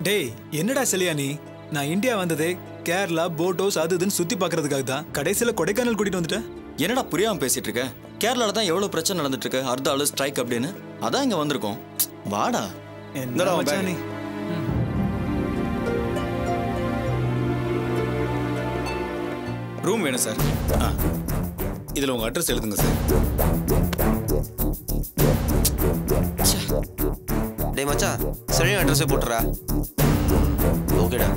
டேய் என்னடா செலியா நீ நான் இந்தியா வந்ததே கேரளா போட் ஹவுஸ் அது இதுன்னு சுத்தி பார்க்கறதுக்காக தான் கடைசியில கொடைக்கானல் கூட்டிட்டு வந்துட்டேன் என்னடா புரியாம பேசிட்டு இருக்க கேரளால தான் எவ்வளவு பிரச்சனை நடந்துட்டு இருக்கு அர்த்த ஆளு ஸ்ட்ரைக் அப்படின்னு அதான் இங்க வந்திருக்கோம் வாடா என்னடா மச்சான் நீ ரூம் வேணும் சார் ஆ இதில் உங்கள் அட்ரஸ் எழுதுங்க சார் டேய் மச்சான் சரியான அட்ரஸே போட்டுறா ஓகேடா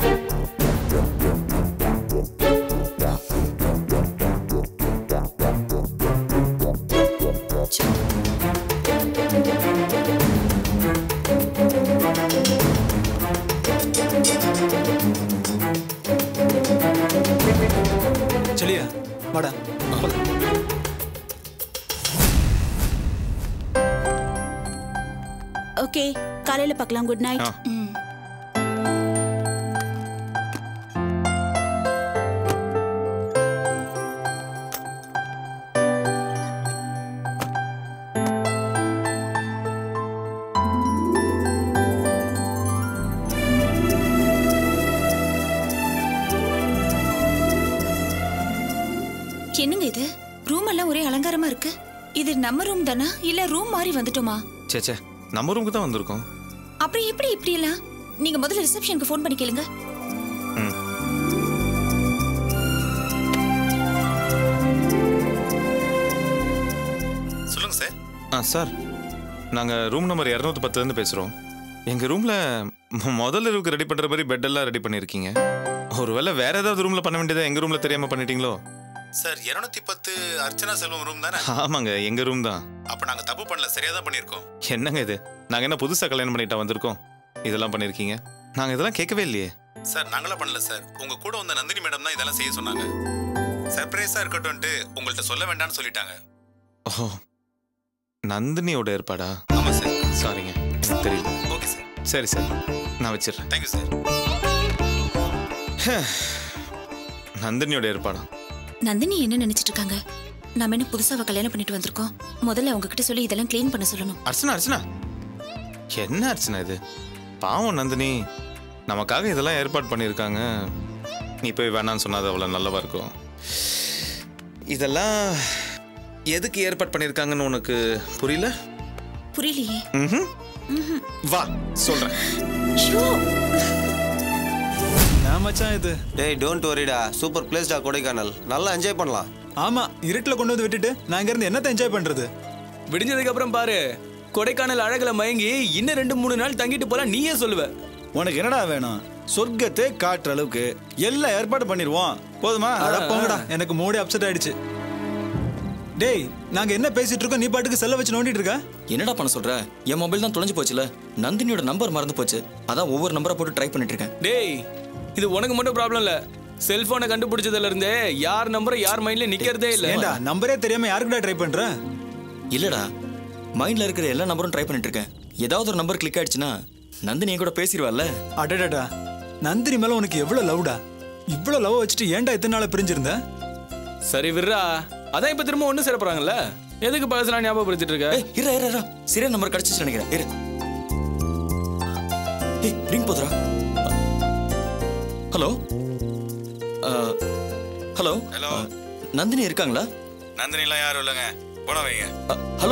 செலியா வாடா போலாம். ஓகே காலையில பார்க்கலாம் குட் நைட் என்னங்க இது ரூம் எல்லாம் ஒரே அலங்காரமா இருக்கு இது நம்ம ரூம் தானா இல்ல ரூம் மாதிரி வந்துட்டோமா சே சே நம்ம ரூமுக்கு தான் வந்திருக்கோம் அப்படி எப்படி இப்படி எல்லாம் நீங்க முதல்ல ரிசப்ஷனுக்கு ஃபோன் பண்ணி கேளுங்க ம் சொல்லுங்க சார் ஆ சார் நாங்கள் ரூம் நம்பர் இரநூத்தி பத்துலேருந்து பேசுகிறோம் எங்கள் ரூமில் முதல்ல இருக்கு ரெடி பண்ணுற மாதிரி பெட்டெல்லாம் ரெடி பண்ணியிருக்கீங்க ஒருவேளை வேற ஏதாவது ரூமில் பண்ண வேண்டியதை எங்கள் ரூமில் தெரியாமல் பண்ணிட்டீங்களோ சார் இருநூத்தி பத்து அர்ச்சனா செல்வம் ரூம் தானே ஆமாங்க எங்கள் ரூம் தான் அப்போ நாங்கள் தப்பு பண்ணல சரியாக தான் பண்ணியிருக்கோம் என்னங்க இது நாங்கள் என்ன புதுசாக கல்யாணம் பண்ணிட்டா வந்திருக்கோம் இதெல்லாம் பண்ணியிருக்கீங்க நாங்கள் இதெல்லாம் கேட்கவே இல்லையே சார் நாங்களாம் பண்ணல சார் உங்க கூட வந்த நந்தினி மேடம் தான் இதெல்லாம் செய்ய சொன்னாங்க சர்ப்ரைஸா இருக்கட்டும்ட்டு உங்கள்கிட்ட சொல்ல வேண்டாம்னு சொல்லிட்டாங்க ஓ நந்தினியோட ஏற்பாடா ஆமா சார் சாரிங்க எனக்கு தெரியல ஓகே சார் சரி சரி நான் வச்சிடுறேன் தேங்க்யூ சார் நந்தினியோட ஏற்பாடா நந்தினி என்ன நினைச்சிட்டு இருக்காங்க நாம என்ன புதுசாவா கல்யாணம் பண்ணிட்டு வந்திருக்கோம் முதல்ல அவங்க கிட்ட சொல்லி இதெல்லாம் க்ளீன் பண்ண சொல்லணும் அர்ச்சனா அர்ச்சனா என்ன அர்ச்சனா இது பாவம் நந்தினி நமக்காக இதெல்லாம் ஏற்பாடு பண்ணியிருக்காங்க நீ போய் வேணான்னு சொன்னாது அவ்வளோ நல்லவா இருக்கும் இதெல்லாம் எதுக்கு ஏற்பாடு பண்ணியிருக்காங்கன்னு உனக்கு புரியல புரியலையே ம்ஹும். வா சொல்றேன் ஐயோ நான் மச்சான் இது டேய் டோன்ட் வரிடா சூப்பர் பிளேஸ்டா கொடைக்கானல் நல்லா என்ஜாய் பண்ணலாம் ஆமா இருட்டுல கொண்டு வந்து விட்டுட்டு நான் இங்க இருந்து என்னத்தை என்ஜாய் பண்றது விடிஞ்சதுக்கு அப்புறம் பாரு கொடைக்கானல் அழகுல மயங்கி இன்னும் ரெண்டு மூணு நாள் தங்கிட்டு போலாம் நீயே சொல்லுவ உனக்கு என்னடா வேணும் சொர்க்கத்தை காட்டுற அளவுக்கு எல்லாம் ஏற்பாடு பண்ணிடுவோம் போதுமா அட போங்கடா எனக்கு மூடி அப்செட் ஆயிடுச்சு டேய் நாங்க என்ன பேசிட்டு இருக்கோம் நீ பாட்டுக்கு செல்ல வச்சு நோண்டிட்டு இருக்க என்னடா பண்ண சொல்ற என் மொபைல் தான் தொலைஞ்சு போச்சுல நந்தினியோட நம்பர் மறந்து போச்சு அதான் ஒவ்வொரு நம்பரா போட்டு ட்ரை பண்ணிட்டு இருக்கேன் டேய் இது உனக்கு மட்டும் ப்ராப்ளம் இல்ல செல்போனை கண்டுபிடிச்சதுல இருந்தே யார் நம்பரும் யார் மைண்ட்ல நிக்கிறதே இல்ல ஏண்டா நம்பரே தெரியாம யாருக்குடா ட்ரை பண்ற இல்லடா மைண்ட்ல இருக்கிற எல்லா நம்பரும் ட்ரை பண்ணிட்டு இருக்கேன் ஏதாவது ஒரு நம்பர் கிளிக் ஆயிடுச்சுன்னா நந்தினி என் கூட பேசிடுவாள்ல அடடடா நந்தினி மேல உனக்கு எவ்வளவு லவ்டா இவ்வளவு லவ் வச்சுட்டு ஏன்டா இத்தனை நாளா பிரிஞ்சிருந்த சரி விட்றா அதான் இப்ப திரும்ப ஒண்ணு சேர போறாங்கல்ல எதுக்கு பழசெல்லாம் ஞாபகப்படுத்திட்டு இருக்க ஏய் இரு இரு இரு சரியா நம்பர் கிடைச்சிச்சு நினைக்கிறேன் இரு ஏய் ரிங் போதுரா ஹலோ ஹலோ Hello. நந்தினி இருக்காங்களா நந்தினிலாம் யாரும் இல்லைங்க போன வைங்க ஹலோ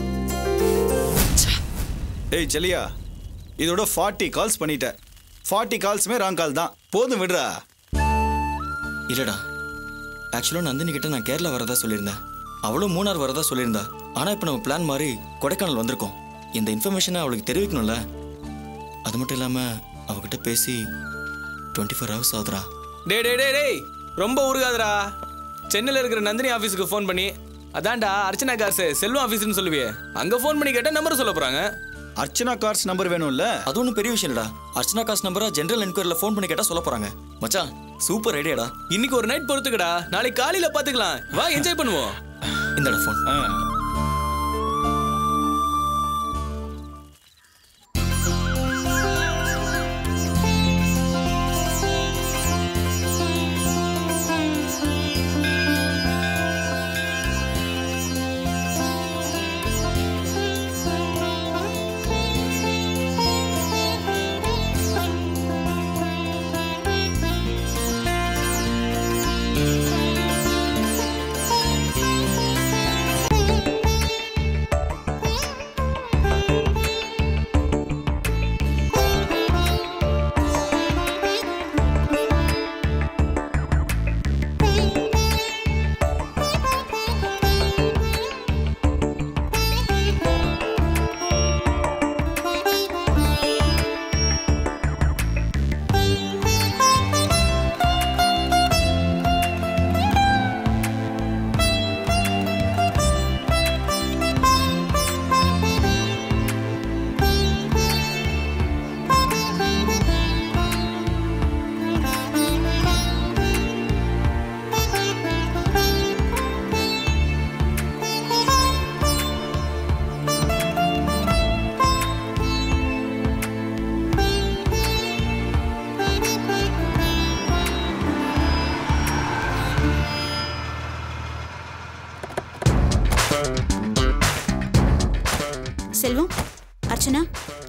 ஏய் செலியா இதோட ஃபார்ட்டி கால்ஸ் பண்ணிட்ட ஃபார்ட்டி கால்ஸுமே ராங் கால் தான் போதும் விடுறா இல்லடா ஆக்சுவலாக நந்தினி கிட்ட நான் கேரளா வரதா சொல்லியிருந்தேன் அவளும் மூணார் வரதா சொல்லியிருந்தா ஆனால் இப்போ நம்ம பிளான் மாதிரி கொடைக்கானல் வந்திருக்கோம் இந்த இன்ஃபர்மேஷனை அவளுக்கு தெரிவிக்கணும்ல அது மட்டும் இல்லாமல் அவகிட்ட பேசி டுவெண்ட்டி ஃபோர் ஹவர்ஸ் ஆகுதுடா டேய் டேய் டேய் டேய் ரொம்ப உருகாதடா சென்னையில இருக்கிற நந்தினி ஆபீஸ்க்கு ஃபோன் பண்ணி அதான்டா அர்ச்சனா காசு செல்வம் ஆபீஸ்னு சொல்லுவியே அங்க ஃபோன் பண்ணி கேட்டா நம்பர் சொல்ல போறாங்க அர்ச்சனா கார்ஸ் நம்பர் வேணும்ல அது ஒன்றும் பெரிய விஷயம் இல்லடா அர்ச்சனா காசு நம்பரா ஜென்ரல் என்கொயரியில் ஃபோன் பண்ணி கேட்டால் சொல்ல போகிறாங்க மச்சான் சூப்பர் ஐடியாடா இன்னைக்கு ஒரு நைட் பொறுத்துக்கடா நாளைக்கு காலையில பாத்துக்கலாம் வா என்ஜாய் பண்ணுவோம் இந்தடா ஃபோன் ஆ.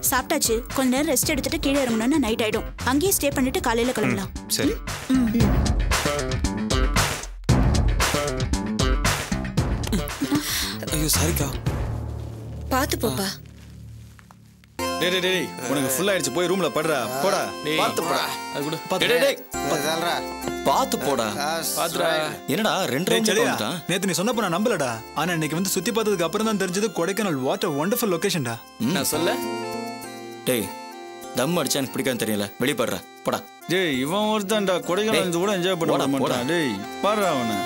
சாப்பிட்டாச்சு கொஞ்ச நேரம் ரெஸ்ட் எடுத்துட்டு கீழே இறங்கணும்னா நைட் ஆயிடும் அங்கேயே ஸ்டே பண்ணிட்டு காலையில கிளம்பலாம் சரி ஐயோ சாரிக்கா பார்த்து போப்பா டேய் டேய் டேய் உனக்கு ஃபுல் ஆயிடுச்சு போய் ரூம்ல படுறா போடா டேய் பார்த்து போடா. அது கூட டேய், டேய், டேய், சொல்றா பார்த்து போடா பாத்துடா என்னடா ரெண்டு டேய் ரவுண்ட் செலியா வந்துட்டான் நேத்து நீ சொன்னப்ப நான் நம்பலடா ஆனா இன்னைக்கு வந்து சுத்தி பார்த்ததுக்கு அப்புறம் தான் தெரிஞ்சது கொடைக்கானல் வாட் அ வண்டர்ஃபுல் லொகேஷன்டா நான் சொல்ல டேய் தம் அடிச்சா எனக்கு பிடிக்காதுன்னு தெரியல வெளியே படுற போடா டேய் இவன் ஒருத்தான்டா கொடைக்கானல் வந்து கூட என்ஜாய் பண்ண போடா, விட போடா. மாட்டான் டேய் பாடுறா அவனை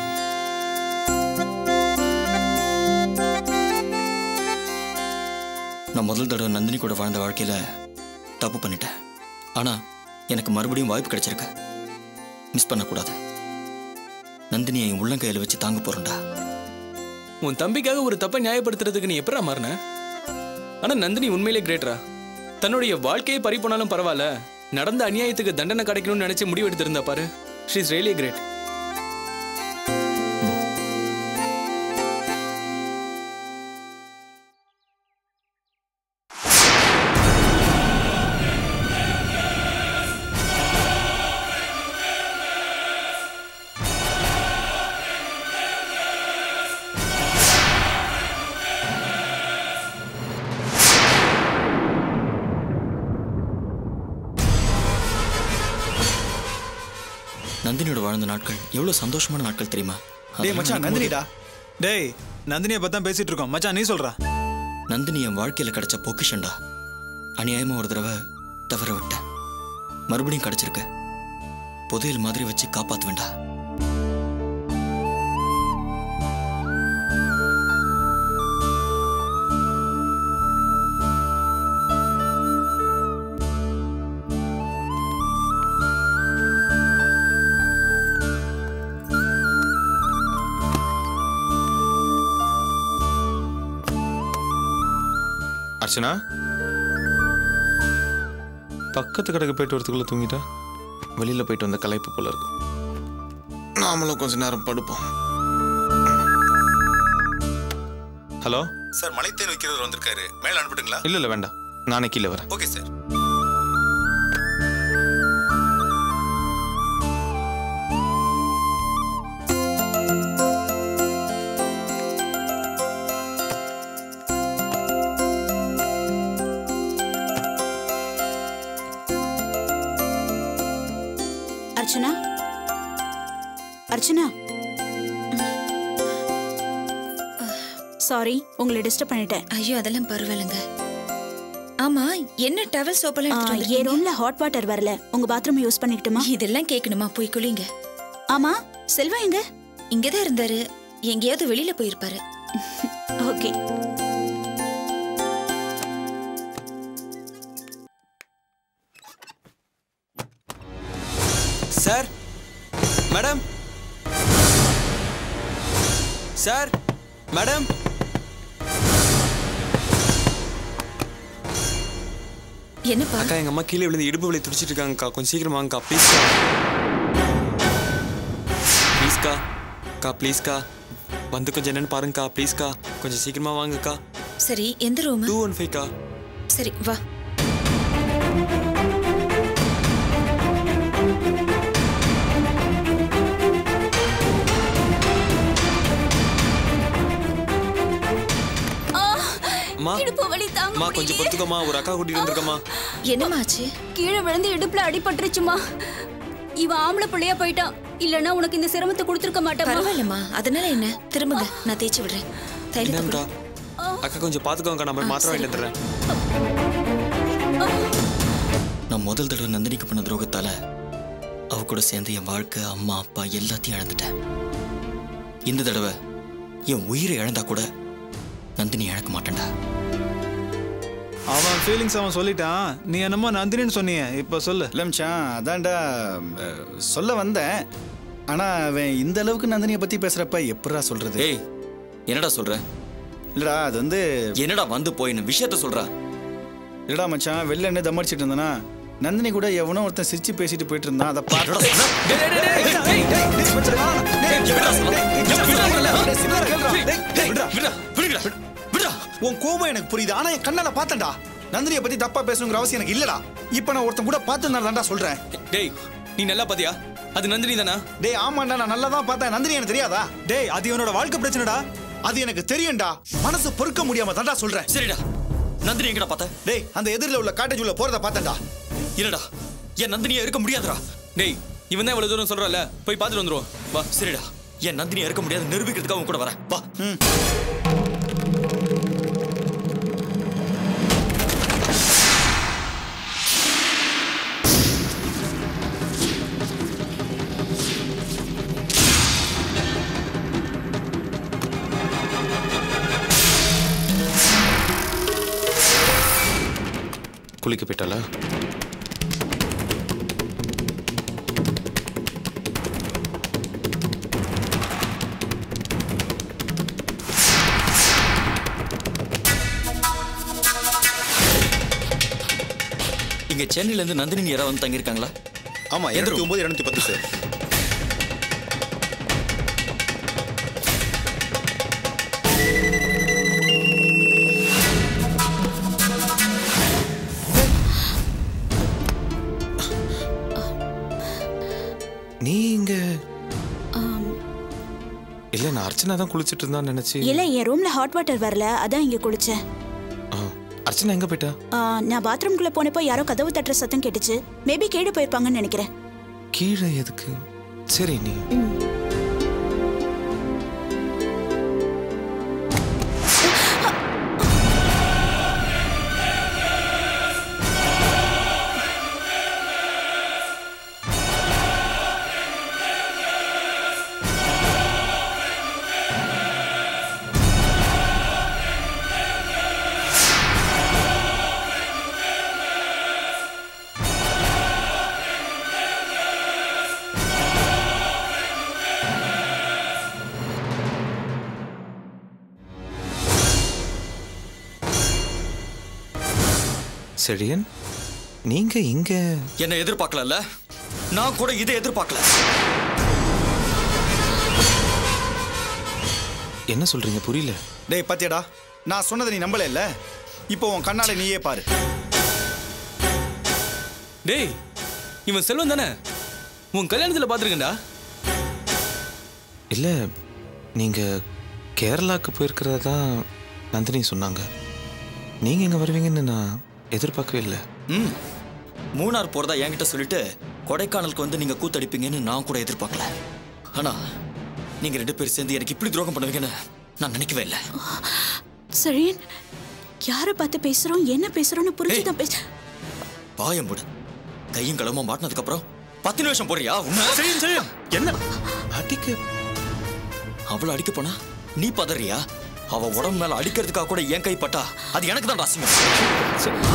நான் முதல் தடவை நந்தினி கூட வாழ்ந்த வாழ்க்கையில தப்பு பண்ணிட்டேன் ஆனா எனக்கு மறுபடியும் வாய்ப்பு கிடைச்சிருக்கு மிஸ் பண்ணக்கூடாது நந்தினியை என் உள்ளங்கையில வச்சு தாங்க போறேன்டா உன் தம்பிக்காக ஒரு தப்பை நியாயப்படுத்துறதுக்கு நீ எப்படா மாறின ஆனா நந்தினி உண்மையிலே கிரேட்ரா தன்னுடைய வாழ்க்கையே பறி போனாலும் பரவாயில்ல நடந்த அநியாயத்துக்கு தண்டனை கிடைக்கணும்னு நினைச்சு முடிவு எடுத்திருந்தா பாரு ஷீ இஸ் ரியலி கிரேட் நந்தினியோட வாழ்ந்த நாட்கள் எவ்வளவு சந்தோஷமான நாட்கள் தெரியுமா டேய் அதெல்லாம் மச்சான் நினைக்கும் போது நந்தினிடா டேய் நந்தினியை பத்தி தான் பேசிட்டு இருக்கோம் மச்சான் நீ சொல்றா நந்தினி என் வாழ்க்கையில கிடைச்ச பொக்கிஷன்டா அநியாயமா ஒரு தடவை தவற விட்டேன் மறுபடியும் கிடைச்சிருக்கு புதையல் மாதிரி வச்சு காப்பாத்துவேன்டா அர்ச்சனா பக்கத்து கடைக்கு போயிட்டு வரதுக்குள்ள தூங்கிட்டா வெளியில போயிட்டு வந்த கலைப்பு போல இருக்கு நாமளும் கொஞ்ச நேரம் படுப்போம் ஹலோ சார் மலைத்தேன் வைக்கிறவர் வந்திருக்காரு மேல அனுப்பிட்டுங்களா இல்ல இல்ல வேண்டாம் நானே கீழே வரேன் okay sir Archana Archana sorry உங்களை டிஸ்டர்ப் பண்ணிட்டேன் ஐயோ அதெல்லாம் பரவாயில்லைங்க ஆமா என்ன டவல் சோப்பெல்லாம் ஆ, எடுத்துட்டு என் வந்திருக்கீங்க? ரூம்ல ஹாட் வாட்டர் வரல உங்க பாத்ரூம் யூஸ் பண்ணிக்கிட்டுமா இதெல்லாம் கேட்கணுமா போய் குளிங்க ஆமா செல்வா எங்க இங்கதான் இருந்தாரு எங்கேயாவது வெளியில போயிருப்பாரு okay sir madam sir madam என்னப்பா அக்கா எங்க அம்மா கீழே விழுந்து இடுப்பு வலி துடிச்சிட்டு இருக்காங்கக்கா கொஞ்சம் சீக்கிரம் வாங்கக்கா ப்ளீஸ் ப்ளீஸ்க்கா அக்கா ப்ளீஸ்க்கா வந்து கொஞ்சம் என்னன்னு பாருங்கக்கா ப்ளீஸ்க்கா கொஞ்சம் சீக்கிரமா வாங்கக்கா சரி எந்த ரூம் டூ ஒன் ஃபைவ்க்கா சரி வா அம்மா இடுப்பு வலி தாங்க அம்மா கொஞ்சம் பொறுத்துக்கம்மா ஒரு அக்கா கூட்டிட்டு வந்திருக்கம்மா என்னமாச்சு கீழே விழுந்து இடுப்புல அடிபட்டுருச்சுமா இவன் ஆம்பளை பிள்ளையா போயிட்டான் இல்லனா உனக்கு இந்த சிரமத்தை கொடுத்துருக்க மாட்டேன் பரவாயில்லம்மா அதனால என்ன திரும்புங்க நான் தேய்ச்சி விடுறேன் தைலத்தை என்னங்கக்கா கொடு. அக்கா கொஞ்சம் பாத்துக்கோங்கக்கா நம்ம மாத்திரம் சரி. வாங்கிட்டு வந்துடுறேன் நான் முதல் தடவை நந்தினிக்கு பண்ண துரோகத்தால அவ கூட சேர்ந்து என் வாழ்க்கை அம்மா அப்பா எல்லாத்தையும் இழந்துட்டேன் இந்த தடவை என் உயிரை இழந்தா கூட நந்தினி இழக்க மாட்டேன்டா அவன் ஃபீலிங்ஸ் அவன் சொல்லிட்டான் நீ என்னமோ நந்தினின்னு சொன்னியே இப்போ சொல்லு இல்லை மச்சான் அதான்டா அஹ், சொல்ல வந்தேன் ஆனா அவன் இந்த அளவுக்கு நந்தினியை பத்தி பேசுறப்ப எப்படிடா சொல்றது ஏய் என்னடா சொல்ற இல்லடா அது வந்து என்னடா வந்து போயின்னு விஷயத்த சொல்றா இல்லடா மச்சான் வெளில என்ன தமடிச்சிட்டு இருந்தனா நந்தினி கூட எவனோ ஒருத்தன் சிரிச்சு பேசிட்டு போயிட்டு இருந்தான் அதை பார்த்து உன் கோபம் எனக்கு புரியுது ஆனா என் கண்ணால பார்த்தேன்டா நந்தினியை பத்தி தப்பா பேசணுங்கிற அவசியம் எனக்கு இல்லடா இப்ப நான் ஒருத்தன் கூட பார்த்து தான்டா சொல்றேன் டேய் நீ நல்லா பாத்தியா அது நந்தினி தானா டேய் ஆமாண்டா நான் நல்லா தான் பார்த்தேன் நந்தினி எனக்கு தெரியாதா டேய் அது இவனோட வாழ்க்கை பிரச்சனைடா அது எனக்கு தெரியும்டா மனசு பொறுக்க முடியாம தான்டா சொல்றேன் சரிடா நந்தினி எங்கடா பார்த்த டேய் அந்த எதிரில் உள்ள காட்டேஜ் உள்ள போறத பார்த்தேன்டா இல்லடா என் நந்தினியை இருக்க முடியாதுடா டேய் இவன் தான் இவ்வளவு தூரம் சொல்றல போய் பார்த்துட்டு வந்துருவோம் வா சரிடா என் நந்தினியை இருக்க முடியாது நிரூபிக்கிறதுக்காக உன் கூட வரேன் வா குளிக்க போயிட்டாளா இங்க சென்னையில இருந்து நந்தினி யாராவது வந்து தங்கியிருக்காங்களா ஆமா இருநூத்தி ஒன்பது இருநூத்தி பத்து சார் நீ இங்க இல்ல நான் அர்ச்சனா தான் குளிச்சிட்டு இருந்தான்னு நினைச்சு இல்ல என் ரூம்ல ஹாட் வாட்டர் வரல அதான் இங்க குளிச்சேன் ஆ, அர்ச்சனா எங்க போயிட்டா ஆ, நான் பாத்ரூம்குள்ள போனப்போ யாரோ கதவு தட்டுற சத்தம் கேட்டுச்சு மேபி கீழே போயிருப்பாங்கன்னு நினைக்கிறேன் கீழே எதுக்கு சரி நீ செடியன் நீங்க இங்க என்ன எதிர்பார்க்கல நான் கூட இதை எதிர்பார்க்கல என்ன சொல்றீங்க புரியல டேய் பாத்தியாடா நான் சொன்னதை நீ நம்பல இல்ல இப்போ உன் கண்ணால நீயே பாரு டேய் இவன் செல்வன் தானே உன் கல்யாணத்துல பாத்துருக்கேன்டா இல்ல நீங்க கேரளாக்கு போயிருக்கிறதா நந்தினி சொன்னாங்க நீங்க இங்க வருவீங்கன்னு நான் எதிர்பார்க்கவே இல்லை ம் மூணார் போறதா என்கிட்ட சொல்லிட்டு கொடைக்கானலுக்கு வந்து நீங்க கூத்தடிப்பீங்கன்னு நான் கூட எதிர்பார்க்கல ஆனா நீங்க ரெண்டு பேரும் சேர்ந்து எனக்கு இப்படி துரோகம் பண்ணுவீங்கன்னு நான் நினைக்கவே இல்லை சரி யாரை பார்த்து பேசுறோம் என்ன பேசுறோம்னு புரிஞ்சுதான் பேச பாயம் போடு கையும் களமா மாட்டினதுக்கு அப்புறம் பத்து நிமிஷம் போடுறியா உன்னை சரி சரி என்ன அடிக்க அவளை அடிக்க போனா நீ பதறியா அவ உடம்பு மேல அடிக்கிறதுக்காக கூட என் கை பட்டா அது எனக்கு தான் அசிங்கம்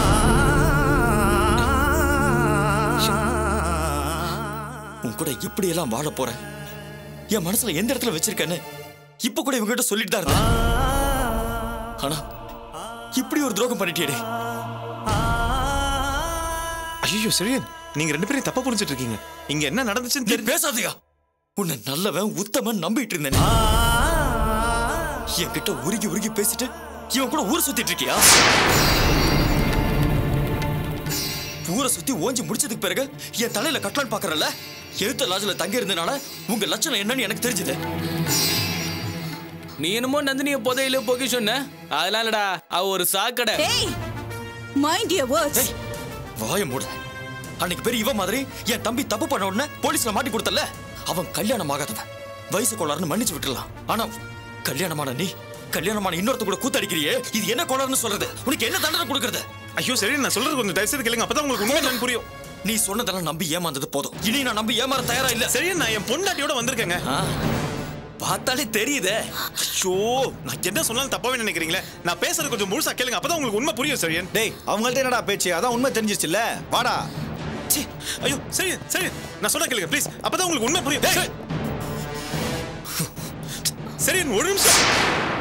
உன் கூட இப்படி எல்லாம் வாழ போறேன் என் மனசுல எந்த இடத்துல வச்சிருக்கேன்னு இப்ப கூட இவங்க கிட்ட சொல்லிட்டு தான் இருந்தேன் ஆனா இப்படி ஒரு துரோகம் பண்ணிட்டியடே ஐயோ செழியன் நீங்க ரெண்டு பேரும் தப்பா புரிஞ்சிட்டு இருக்கீங்க இங்க என்ன நடந்துச்சுன்னு நீ தெரிஞ்சு பேசாதயா உன்னை நல்லவன் உத்தமன் நம்பிட்டு இருந்தேன் என்கிட்ட உருகி உருகி பேசிட்டு இவன் கூட ஊர் சுத்திட்டு இருக்கியா ஊரை சுத்தி ஓஞ்சி முடிச்சதுக்கு பிறகு என் தலையில கட்டலான்னு பாக்குறல எழுத்த லாஜ்ல தங்கி இருந்தனால உங்க லட்சணம் என்னன்னு எனக்கு தெரிஞ்சது நீ என்னமோ நந்தினிய புதையில போக்கி சொன்ன அதெல்லாம் இல்லடா அவ ஒரு சாக்கடை ஏய் மைண்ட் யுவர் வேர்ட்ஸ் வாய மூட அன்னைக்கு பெரிய இவன் மாதிரி என் தம்பி தப்பு பண்ண உடனே போலீஸ்ல மாட்டி கொடுத்தல அவன் கல்யாணம் ஆகாதவன் வயசு கோளாறுன்னு மன்னிச்சு விட்டுலாம் ஆனா கல்யாணமான நீ கல்யாணமான இன்னொருத்த கூட கூத்தடிக்கிறியே இது என்ன கோளாறுன்னு சொல்றது உனக்கு என்ன தண்டனை கொடுக்கறது ஐயோ சரி நான் சொல்றது கொஞ்சம் தயவு செய்து கேளுங்க அப்பதான் உங்களுக்கு உண்மை என்னன்னு புரியும் நீ சொன்னதெல்லாம் நம்பி ஏமாந்தது போதும் இனி நான் நம்பி ஏமாற தயாரா இல்ல சரி நான் என் பொண்டாட்டியோட வந்திருக்கேங்க ஆ, பார்த்தாலே தெரியுதே ஐயோ நான் என்ன சொன்னாலும் தப்பாவே நினைக்கிறீங்களே நான் பேசுறது கொஞ்சம் முழுசா கேளுங்க அப்பதான் உங்களுக்கு உண்மை புரியும் சரியன் டேய் அவங்கள்ட்ட என்னடா பேச்சு அதான் உண்மை தெரிஞ்சிச்சுல்ல வாடா ச்சீ, ஐயோ சரி சரி நான் சொல்ல கேளுங்க ப்ளீஸ் அப்பதான் உங்களுக்கு உண்மை புரியும் சரி. சரி ஒரு நிமிஷம்